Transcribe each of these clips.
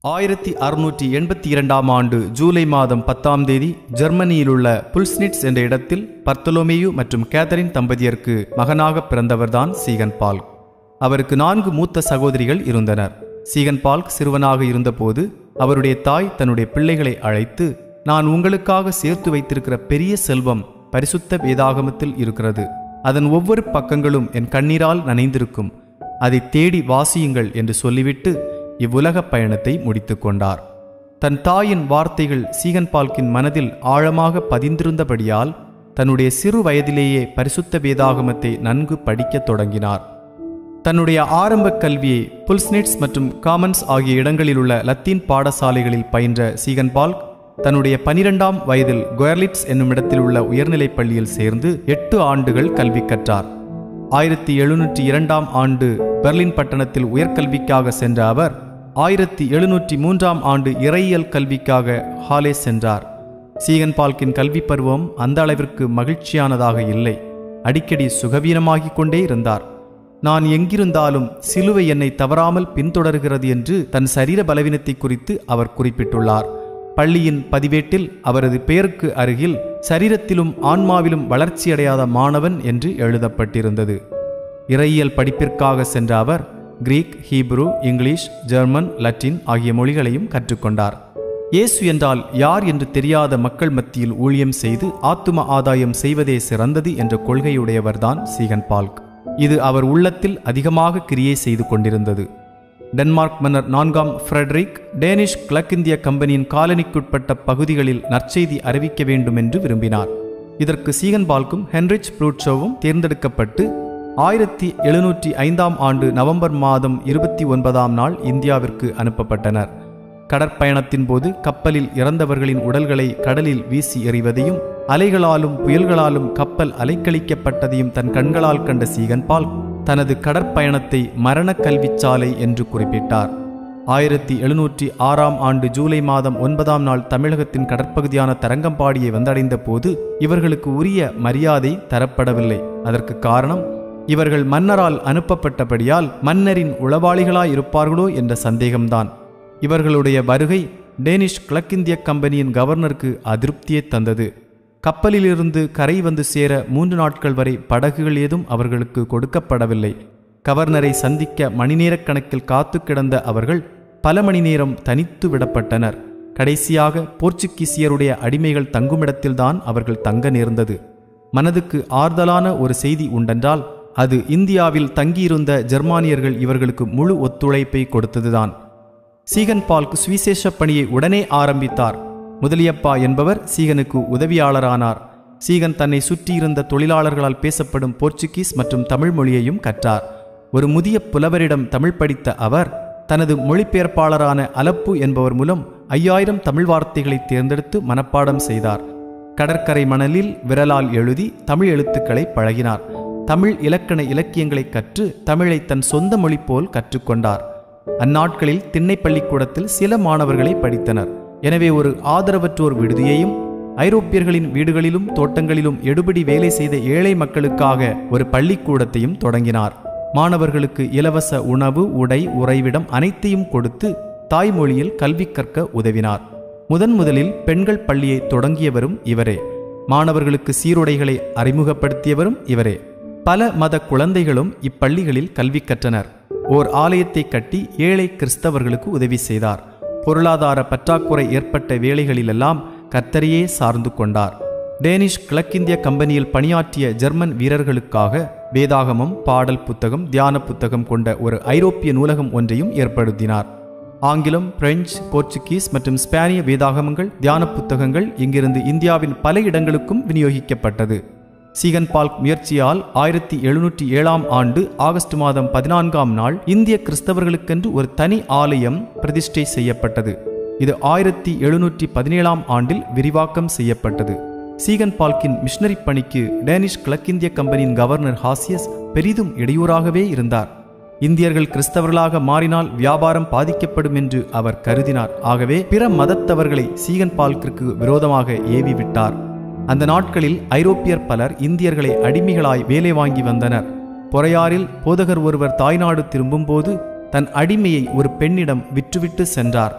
ஆயிரத்தி அறுநூற்றி எண்பத்தி இரண்டாம் ஆண்டு ஜூலை மாதம் பத்தாம் தேதி ஜெர்மனியிலுள்ள புல்ஸ்னிட்ஸ் என்ற இடத்தில் பர்த்தலோமேயு மற்றும் கேதரின் தம்பதியருக்கு மகனாக பிறந்தவர்தான் சீகன் பால்க் அவருக்கு நான்கு மூத்த சகோதரிகள் இருந்தனர் சீகன் பால்க் சிறுவனாக இருந்தபோது அவருடைய தாய் தன்னுடைய பிள்ளைகளை அழைத்து நான் உங்களுக்காக சேர்த்து வைத்திருக்கிற பெரிய செல்வம் பரிசுத்த வேதாகமத்தில் இருக்கிறது அதன் ஒவ்வொரு பக்கங்களும் என் கண்ணீரால் நனைந்திருக்கும் அதை தேடி வாசியுங்கள் என்று சொல்லிவிட்டு இவ்வுலகப் பயணத்தை முடித்து கொண்டார் தன் தாயின் வார்த்தைகள் சீகன் பால்கின் மனதில் ஆழமாக பதிந்திருந்தபடியால் தன்னுடைய சிறு வயதிலேயே பரிசுத்த வேதாகமத்தை நன்கு படிக்கத் தொடங்கினார் தன்னுடைய ஆரம்ப கல்வியை புல்ஸ்னிட்ஸ் மற்றும் காமன்ஸ் ஆகிய இடங்களிலுள்ள லத்தீன் பாடசாலைகளில் பயின்ற சீகன் பால்க் தன்னுடைய பனிரெண்டாம் வயதில் கொயர்லிட்ஸ் என்னும் இடத்தில் உள்ள உயர்நிலைப் பள்ளியில் சேர்ந்து எட்டு ஆண்டுகள் கல்வி கற்றார் ஆயிரத்தி எழுநூற்றி இரண்டாம் ஆண்டு பெர்லின் பட்டணத்தில் உயர்கல்விக்காக சென்ற அவர் ஆயிரத்தி எழுநூற்றி மூன்றாம் ஆண்டு இறையியல் கல்விக்காக ஹாலே சென்றார் சீகன் பால்கின் கல்வி பருவம் அந்த அளவிற்கு மகிழ்ச்சியானதாக இல்லை அடிக்கடி சுகவீனமாகிக் கொண்டே இருந்தார் நான் எங்கிருந்தாலும் சிலுவை என்னை தவறாமல் பின்தொடர்கிறது என்று தன் சரீர பலவீனத்தை குறித்து அவர் குறிப்பிட்டுள்ளார் பள்ளியின் பதிவேட்டில் அவரது பெயருக்கு அருகில் சரீரத்திலும் ஆன்மாவிலும் வளர்ச்சியடையாத மாணவன் என்று எழுதப்பட்டிருந்தது இறையியல் படிப்பிற்காக சென்ற அவர் Greek Hebrew English German Latin ஆகிய மொழிகளையும் கற்றுக்கொண்டார் இயேசு என்றால் யார் என்று தெரியாத மக்கள் மத்தியில் ஊழியம் செய்து ஆத்தும ஆதாயம் செய்வதே சிறந்தது என்ற கொள்கையுடையவர்தான் சீகன் பால்க் இது அவர் உள்ளத்தில் அதிகமாக கிரியை செய்து கொண்டிருந்தது டென்மார்க் மன்னர் நான்காம் ஃப்ரெட்ரிக் டேனிஷ் கிழக்கிந்திய கம்பெனியின் காலனிக்குட்பட்ட பகுதிகளில் நற்செய்தி அறிவிக்க வேண்டும் என்று விரும்பினார் இதற்கு சீகன் பால்க்கும் ஹென்ரிச் ப்ளூட்ஷோவும் தேர்ந்தெடுக்கப்பட்டு ஆயிரத்தி எழுநூற்றி ஐந்தாம் ஆண்டு நவம்பர் மாதம் இருபத்தி ஒன்பதாம் நாள் இந்தியாவிற்கு அனுப்பப்பட்டனர் கடற்பயணத்தின் போது கப்பலில் இறந்தவர்களின் உடல்களை கடலில் வீசி எறிவதையும் அலைகளாலும் புயல்களாலும் கப்பல் அலைக்கழிக்கப்பட்டதையும் தன் கண்களால் கண்ட சீகன் பால் தனது கடற்பயணத்தை மரண கல்விச்சாலை என்று குறிப்பிட்டார் ஆயிரத்தி எழுநூற்றி ஆறாம் ஆண்டு ஜூலை மாதம் ஒன்பதாம் நாள் தமிழகத்தின் கடற்பகுதியான தரங்கம்பாடியை வந்தடைந்த போது இவர்களுக்கு உரிய மரியாதை தரப்படவில்லை அதற்கு காரணம் இவர்கள் மன்னரால் அனுப்பப்பட்டபடியால் மன்னரின் உளவாளிகளாய் இருப்பார்களோ என்ற சந்தேகம்தான் இவர்களுடைய வருகை டேனிஷ் கிழக்கிந்திய கம்பெனியின் கவர்னருக்கு அதிருப்தியை தந்தது கப்பலிலிருந்து கரை வந்து சேர மூன்று நாட்கள் வரை படகுகள் ஏதும் அவர்களுக்கு கொடுக்கப்படவில்லை கவர்னரை சந்திக்க மணிநேரக் கணக்கில் காத்து கிடந்த அவர்கள் பல மணி நேரம் தனித்து விடப்பட்டனர் கடைசியாக போர்ச்சுகீசியருடைய அடிமைகள் தங்குமிடத்தில்தான் அவர்கள் தங்க நேர்ந்தது மனதுக்கு ஆறுதலான ஒரு செய்தி உண்டென்றால் அது இந்தியாவில் தங்கியிருந்த ஜெர்மானியர்கள் இவர்களுக்கு முழு ஒத்துழைப்பை கொடுத்ததுதான் சீகன் பால்க் சுவிசேஷ பணியை உடனே ஆரம்பித்தார் முதலியப்பா என்பவர் சீகனுக்கு உதவியாளரானார் சீகன் தன்னை சுற்றியிருந்த தொழிலாளர்களால் பேசப்படும் போர்ச்சுகீஸ் மற்றும் தமிழ் மொழியையும் கற்றார் ஒரு முதிய புலவரிடம் தமிழ் படித்த அவர் தனது மொழிபெயர்ப்பாளரான அலப்பு என்பவர் மூலம் ஐயாயிரம் தமிழ் வார்த்தைகளை தேர்ந்தெடுத்து மனப்பாடம் செய்தார் கடற்கரை மணலில் விரலால் எழுதி தமிழ் எழுத்துக்களை பழகினார் தமிழ் இலக்கண இலக்கியங்களை கற்று தமிழை தன் சொந்த மொழி போல் கற்றுக்கொண்டார் அந்நாட்களில் திண்ணை பள்ளிக்கூடத்தில் சில மாணவர்களை படித்தனர் எனவே ஒரு ஆதரவற்றோர் விடுதியையும் ஐரோப்பியர்களின் வீடுகளிலும் தோட்டங்களிலும் எடுபடி வேலை செய்த ஏழை மக்களுக்காக ஒரு பள்ளிக்கூடத்தையும் தொடங்கினார் மாணவர்களுக்கு இலவச உணவு உடை உறைவிடம் அனைத்தையும் கொடுத்து தாய்மொழியில் கல்வி கற்க உதவினார் முதன் முதலில் பெண்கள் பள்ளியை தொடங்கியவரும் இவரே மாணவர்களுக்கு சீருடைகளை அறிமுகப்படுத்தியவரும் இவரே பல மத குழந்தைகளும் இப்பள்ளிகளில் கல்வி கற்றனர் ஓர் ஆலயத்தை கட்டி ஏழை கிறிஸ்தவர்களுக்கு உதவி செய்தார் பொருளாதார பற்றாக்குறை ஏற்பட்ட வேளைகளிலெல்லாம் கர்த்தரையே சார்ந்து கொண்டார் டேனிஷ் கிழக்கிந்திய கம்பெனியில் பணியாற்றிய ஜெர்மன் வீரர்களுக்காக வேதாகமம் பாடல் புத்தகம் தியான புத்தகம் கொண்ட ஒரு ஐரோப்பிய நூலகம் ஒன்றையும் ஏற்படுத்தினார் ஆங்கிலம் பிரெஞ்சு போர்ச்சுகீஸ் மற்றும் ஸ்பானிய வேதாகமங்கள் தியான புத்தகங்கள் இங்கிருந்து இந்தியாவின் பல இடங்களுக்கும் விநியோகிக்கப்பட்டது சீகன் பால்க் முயற்சியால் ஆயிரத்தி எழுநூற்றி ஏழாம் ஆண்டு ஆகஸ்ட் மாதம் பதினான்காம் நாள் இந்திய கிறிஸ்தவர்களுக்கென்று ஒரு தனி ஆலயம் பிரதிஷ்டை செய்யப்பட்டது இது ஆயிரத்தி எழுநூற்றி பதினேழாம் ஆண்டில் விரிவாக்கம் செய்யப்பட்டது சீகன் பால்கின் மிஷனரி பணிக்கு டேனிஷ் கிழக்கிந்திய கம்பெனியின் கவர்னர் ஹாசியஸ் பெரிதும் இடையூறாகவே இருந்தார் இந்தியர்கள் கிறிஸ்தவர்களாக மாறினால் வியாபாரம் பாதிக்கப்படும் என்று அவர் கருதினார் ஆகவே பிற மதத்தவர்களை சீகன் பால்கிற்கு விரோதமாக ஏவி விட்டார் அந்த நாட்களில் ஐரோப்பியர் பலர் இந்தியர்களை அடிமைகளாய் வேலை வாங்கி வந்தனர் பொறையாறில் போதகர் ஒருவர் தாய்நாடு திரும்பும்போது தன் அடிமையை ஒரு பெண்ணிடம் விற்றுவிட்டு சென்றார்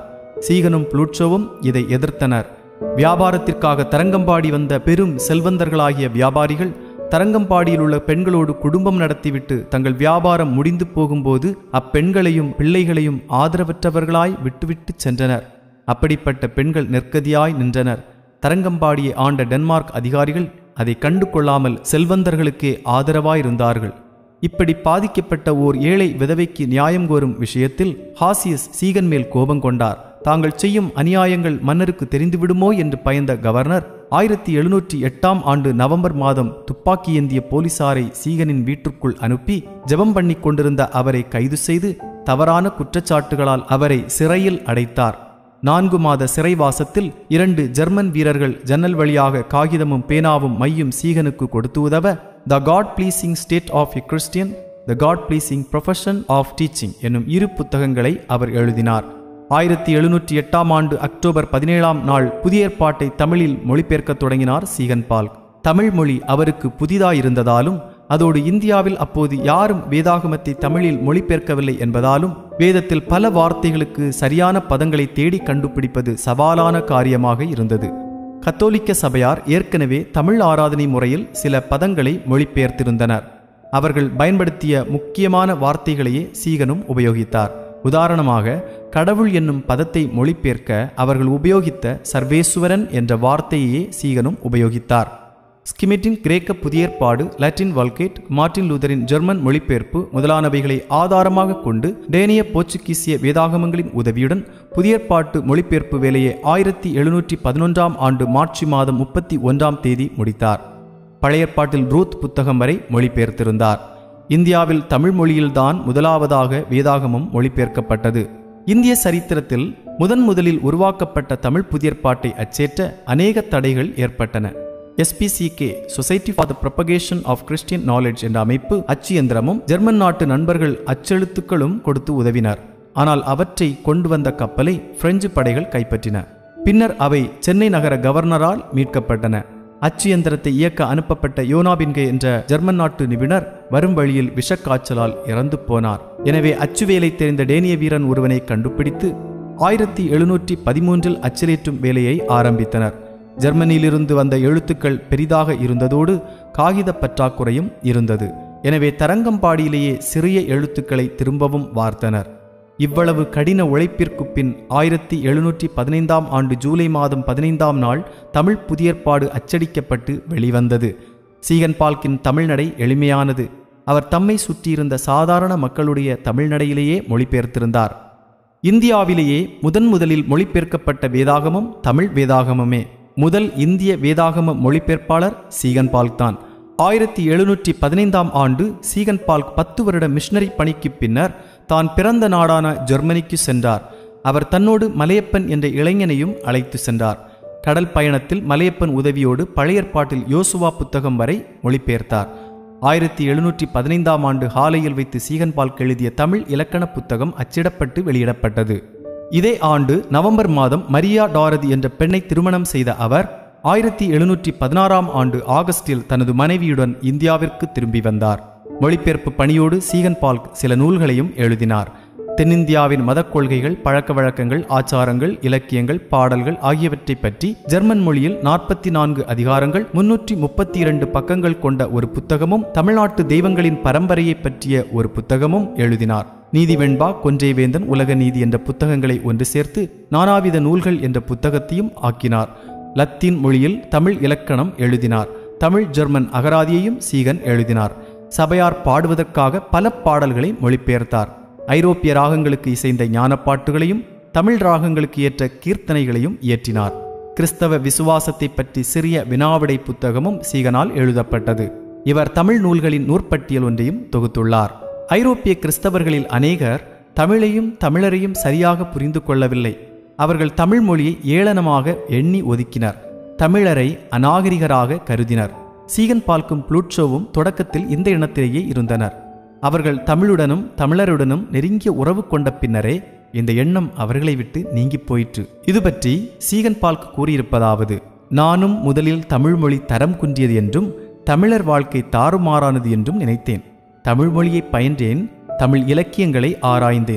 சீகனும் புளூட்சோவும் இதை எதிர்த்தனர் வியாபாரத்திற்காக தரங்கம்பாடி வந்த பெரும் செல்வந்தர்களாகிய வியாபாரிகள் தரங்கம்பாடியில் உள்ள பெண்களோடு குடும்பம் நடத்திவிட்டு தங்கள் வியாபாரம் முடிந்து போகும்போது அப்பெண்களையும் பிள்ளைகளையும் ஆதரவற்றவர்களாய் விட்டுவிட்டு சென்றனர் அப்படிப்பட்ட பெண்கள் நெற்கதியாய் நின்றனர் தரங்கம்பாடியை ஆண்ட டென்மார்க் அதிகாரிகள் அதை கண்டு கொள்ளாமல் செல்வந்தர்களுக்கே ஆதரவாயிருந்தார்கள் இப்படி பாதிக்கப்பட்ட ஓர் ஏழை விதவைக்கு நியாயம் கோரும் விஷயத்தில் ஹாசியஸ் சீகன் மேல் கோபம் கொண்டார் தாங்கள் செய்யும் அநியாயங்கள் மன்னருக்கு தெரிந்துவிடுமோ என்று பயந்த கவர்னர் ஆயிரத்தி எழுநூற்றி எட்டாம் ஆண்டு நவம்பர் மாதம் துப்பாக்கி ஏந்திய போலீசாரை சீகனின் வீட்டிற்குள் அனுப்பி ஜெபம் பண்ணி கொண்டிருந்த அவரை கைது செய்து தவறான குற்றச்சாட்டுகளால் அவரை சிறையில் அடைத்தார் நான்கு மாத சிறைவாசத்தில் இரண்டு ஜெர்மன் வீரர்கள் ஜன்னல் வழியாக காகிதமும் பேனாவும் மையும் சீகனுக்கு கொடுத்து உதவ the God pleasing state of a Christian the God pleasing profession of teaching என்னும் இரு புத்தகங்களை அவர் எழுதினார் ஆயிரத்தி எழுநூற்றி எட்டாம் ஆண்டு அக்டோபர் பதினேழாம் நாள் புதிய ஏற்பாட்டை தமிழில் மொழிபெயர்க்கத் தொடங்கினார் சீகன் பால் தமிழ் மொழி அவருக்கு புதிதாயிருந்ததாலும் அதோடு இந்தியாவில் அப்போது யாரும் வேதாகமத்தை தமிழில் மொழிபெயர்க்கவில்லை என்பதாலும் வேதத்தில் பல வார்த்தைகளுக்கு சரியான பதங்களை தேடி கண்டுபிடிப்பது சவாலான காரியமாக இருந்தது கத்தோலிக்க சபையார் ஏற்கனவே தமிழ் ஆராதனை முறையில் சில பதங்களை மொழிபெயர்த்திருந்தனர் அவர்கள் பயன்படுத்திய முக்கியமான வார்த்தைகளையே சீகனும் உபயோகித்தார் உதாரணமாக கடவுள் என்னும் பதத்தை மொழிபெயர்க்க அவர்கள் உபயோகித்த சர்வேசுவரன் என்ற வார்த்தையையே சீகனும் உபயோகித்தார் ஸ்கிமிட்டின் கிரேக்க புதியற்பாடு லட்டின் வல்கேட் மார்ட்டின் லூதரின் ஜெர்மன் மொழிபெயர்ப்பு முதலானவைகளை ஆதாரமாக கொண்டு டேனிய போர்ச்சுகீசிய வேதாகமங்களின் உதவியுடன் புதியற்பாட்டு மொழிபெயர்ப்பு வேலையை ஆயிரத்தி எழுநூற்றி பதினொன்றாம் ஆண்டு மார்ச் மாதம் முப்பத்தி ஒன்றாம் தேதி முடித்தார் பழையற்பாட்டில் ரூத் புத்தகம் வரை மொழிபெயர்த்திருந்தார் இந்தியாவில் தமிழ் மொழியில்தான் முதலாவதாக வேதாகமம் மொழிபெயர்க்கப்பட்டது இந்திய சரித்திரத்தில் முதன் முதலில் உருவாக்கப்பட்ட தமிழ் புதியற்பாட்டை அச்சேற்ற அநேக தடைகள் ஏற்பட்டன SPCK society for the propagation of Christian knowledge என்ற அமைப்பு அச்சு எந்திரமும் ஜெர்மன் நாட்டு நண்பர்கள் அச்செழுத்துக்களும் கொடுத்து உதவினர் ஆனால் அவற்றை கொண்டு வந்த கப்பலை பிரெஞ்சு படைகள் கைப்பற்றின பின்னர் அவை சென்னை நகர கவர்னரால் மீட்கப்பட்டன அச்சு எந்திரத்தை இயக்க அனுப்பப்பட்ட யோனாபின்கே என்ற ஜெர்மன் நாட்டு நிபுணர் வரும் வழியில் விஷக்காய்ச்சலால் இறந்து போனார் எனவே அச்சு வேலை தெரிந்த டேனிய வீரன் ஒருவனை கண்டுபிடித்து ஆயிரத்தி எழுநூற்றி பதிமூன்றில் அச்சிலேற்றும் வேலையை ஆரம்பித்தனர் ஜெர்மனியிலிருந்து வந்த எழுத்துக்கள் பெரிதாக இருந்ததோடு காகித பற்றாக்குறையும் இருந்தது எனவே தரங்கம்பாடியிலேயே சிறிய எழுத்துக்களை திரும்பவும் வார்த்தனர் இவ்வளவு கடின உழைப்பிற்கு பின் ஆயிரத்தி எழுநூற்றி பதினைந்தாம் ஆண்டு ஜூலை மாதம் பதினைந்தாம் நாள் தமிழ் புதியற்பாடு அச்சடிக்கப்பட்டு வெளிவந்தது சீகன் பால்கின் தமிழ்நடை எளிமையானது அவர் தம்மை சுற்றியிருந்த சாதாரண மக்களுடைய தமிழ்நடையிலேயே மொழிபெயர்த்திருந்தார் இந்தியாவிலேயே முதன் முதலில் மொழிபெயர்க்கப்பட்ட வேதாகமம் தமிழ் வேதாகமமே முதல் இந்திய வேதாகம மொழிபெயர்ப்பாளர் சீகன் பால்க் தான் ஆயிரத்தி எழுநூற்றி பதினைந்தாம் ஆண்டு சீகன் பால்க் பத்து வருட மிஷனரி பணிக்கு பின்னர் தான் பிறந்த நாடான ஜெர்மனிக்கு சென்றார் அவர் தன்னோடு மலையப்பன் என்ற இளைஞனையும் அழைத்து சென்றார் கடல் பயணத்தில் மலையப்பன் உதவியோடு பழையற்பாட்டில் யோசுவா புத்தகம் வரை மொழிபெயர்த்தார் ஆயிரத்தி எழுநூற்றி பதினைந்தாம் ஆண்டு ஹாலையில் வைத்து சீகன் பால்க் எழுதிய தமிழ் இலக்கண புத்தகம் அச்சிடப்பட்டு வெளியிடப்பட்டது இதே ஆண்டு நவம்பர் மாதம் மரியா டாரதி என்ற பெண்ணை திருமணம் செய்த அவர் ஆயிரத்தி எழுநூற்றி பதினாறாம் ஆண்டு ஆகஸ்டில் தனது மனைவியுடன் இந்தியாவிற்கு திரும்பி வந்தார் மொழிபெயர்ப்பு பணியோடு சீகன் பால்க் சில நூல்களையும் எழுதினார் தென்னிந்தியாவின் மதக் கொள்கைகள் பழக்க வழக்கங்கள் ஆச்சாரங்கள் இலக்கியங்கள் பாடல்கள் ஆகியவற்றை பற்றி ஜெர்மன் மொழியில் நாற்பத்தி நான்கு அதிகாரங்கள் முன்னூற்றி முப்பத்தி இரண்டு பக்கங்கள் கொண்ட ஒரு புத்தகமும் தமிழ்நாட்டு தெய்வங்களின் பரம்பரையை பற்றிய ஒரு புத்தகமும் எழுதினார் நீதி வெண்பா கொன்றை வேந்தன் உலக நீதி என்ற புத்தகங்களை ஒன்று சேர்த்து நானாவித நூல்கள் என்ற புத்தகத்தையும் ஆக்கினார் லத்தீன் மொழியில் தமிழ் இலக்கணம் எழுதினார் தமிழ் ஜெர்மன் அகராதியையும் சீகன் எழுதினார் சபையார் பாடுவதற்காக பல பாடல்களை மொழிபெயர்த்தார் ஐரோப்பிய ராகங்களுக்கு இசைந்த ஞானப்பாட்டுகளையும் தமிழ் ராகங்களுக்கு ஏற்ற கீர்த்தனைகளையும் இயற்றினார் கிறிஸ்தவ விசுவாசத்தை பற்றி சிறிய வினாவிடை புத்தகமும் சீகனால் எழுதப்பட்டது இவர் தமிழ் நூல்களின் நூற்பட்டியல் ஒன்றையும் தொகுத்துள்ளார் ஐரோப்பிய கிறிஸ்தவர்களில் அநேகர் தமிழையும் தமிழரையும் சரியாக புரிந்து கொள்ளவில்லை அவர்கள் தமிழ் மொழியை ஏளனமாக எண்ணி ஒதுக்கினர் தமிழரை அநாகரிகராக கருதினர் சீகன் பால்க்கும் புளூட்சோவும் தொடக்கத்தில் இந்த இனத்திலேயே இருந்தனர் அவர்கள் தமிழுடனும் தமிழருடனும் நெருங்கிய உறவு கொண்ட பின்னரே இந்த எண்ணம் அவர்களை விட்டு நீங்கி போயிற்று இது பற்றி சீகன் பால்க் கூறியிருப்பதாவது நானும் முதலில் தமிழ் மொழி தரம் குன்றியது என்றும் தமிழர் வாழ்க்கை தாறுமாறானது என்றும் நினைத்தேன் தமிழ் மொழியை பயின்றேன் தமிழ் இலக்கியங்களை ஆராய்ந்தேன்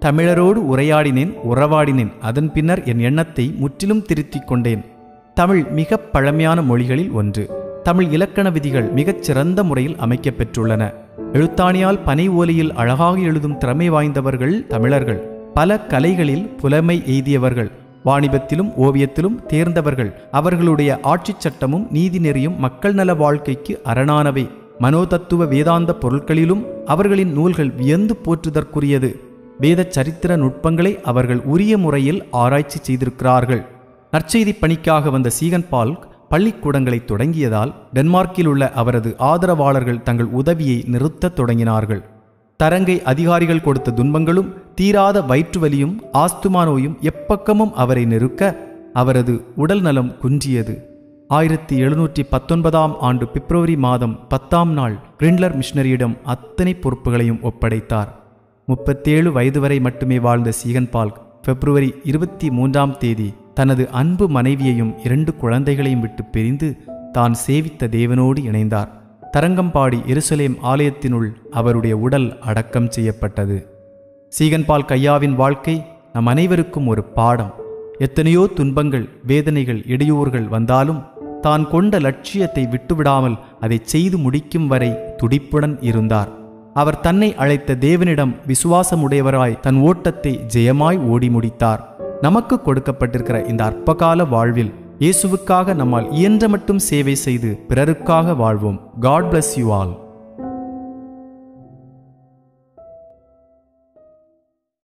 தமிழரோடு உரையாடினேன் உறவாடினேன் அதன் பின்னர் என் எண்ணத்தை முற்றிலும் திருத்திக் கொண்டேன் தமிழ் மிக பழமையான மொழிகளில் ஒன்று தமிழ் இலக்கண விதிகள் மிகச் சிறந்த முறையில் அமைக்கப் பெற்றுள்ளன எழுத்தாணியால் பனை ஓலையில் அழகாக எழுதும் திறமை வாய்ந்தவர்கள் தமிழர்கள் பல கலைகளில் புலமை எய்தியவர்கள் வாணிபத்திலும் ஓவியத்திலும் தேர்ந்தவர்கள் அவர்களுடைய ஆட்சிச் சட்டமும் நீதிநெறியும் மக்கள் நல வாழ்க்கைக்கு அரணானவை மனோதத்துவ வேதாந்த பொருட்களிலும் அவர்களின் நூல்கள் வியந்து போற்றுதற்குரியது வேத சரித்திர நுட்பங்களை அவர்கள் உரிய முறையில் ஆராய்ச்சி செய்திருக்கிறார்கள் நற்செய்தி பணிக்காக வந்த சீகன் பால்க் பள்ளிக்கூடங்களை தொடங்கியதால் டென்மார்க்கில் உள்ள அவரது ஆதரவாளர்கள் தங்கள் உதவியை நிறுத்தத் தொடங்கினார்கள் தரங்கை அதிகாரிகள் கொடுத்த துன்பங்களும் தீராத வயிற்று வலியும் ஆஸ்துமா நோயும் எப்பக்கமும் அவரை நெருக்க அவரது உடல் நலம் குன்றியது ஆயிரத்தி எழுநூற்றி பத்தொன்பதாம் ஆண்டு பிப்ரவரி மாதம் பத்தாம் நாள் கிரிண்ட்லர் மிஷனரியிடம் அத்தனை பொறுப்புகளையும் ஒப்படைத்தார் முப்பத்தேழு வயது வரை மட்டுமே வாழ்ந்த சீகன் பால்க் பிப்ரவரி இருபத்தி மூன்றாம் தேதி தனது அன்பு மனைவியையும் இரண்டு குழந்தைகளையும் விட்டு பிரிந்து தான் சேவித்த தேவனோடு இணைந்தார் தரங்கம்பாடி எருசலேம் ஆலயத்தினுள் அவருடைய உடல் அடக்கம் செய்யப்பட்டது சீகன்பால் கையாவின் வாழ்க்கை நம் அனைவருக்கும் ஒரு பாடம் எத்தனையோ துன்பங்கள் வேதனைகள் இடையூறுகள் வந்தாலும் தான் கொண்ட லட்சியத்தை விட்டுவிடாமல் அதை செய்து முடிக்கும் வரை துடிப்புடன் இருந்தார் அவர் தன்னை அழைத்த தேவனிடம் விசுவாசமுடையவராய் தன் ஓட்டத்தை ஜெயமாய் ஓடி முடித்தார் நமக்கு கொடுக்கப்பட்டிருக்கிற இந்த அற்பகால வாழ்வில் இயேசுவுக்காக நம்மால் இயன்ற மட்டும் சேவை செய்து பிறருக்காக வாழ்வோம் காட் bless யூ ஆல்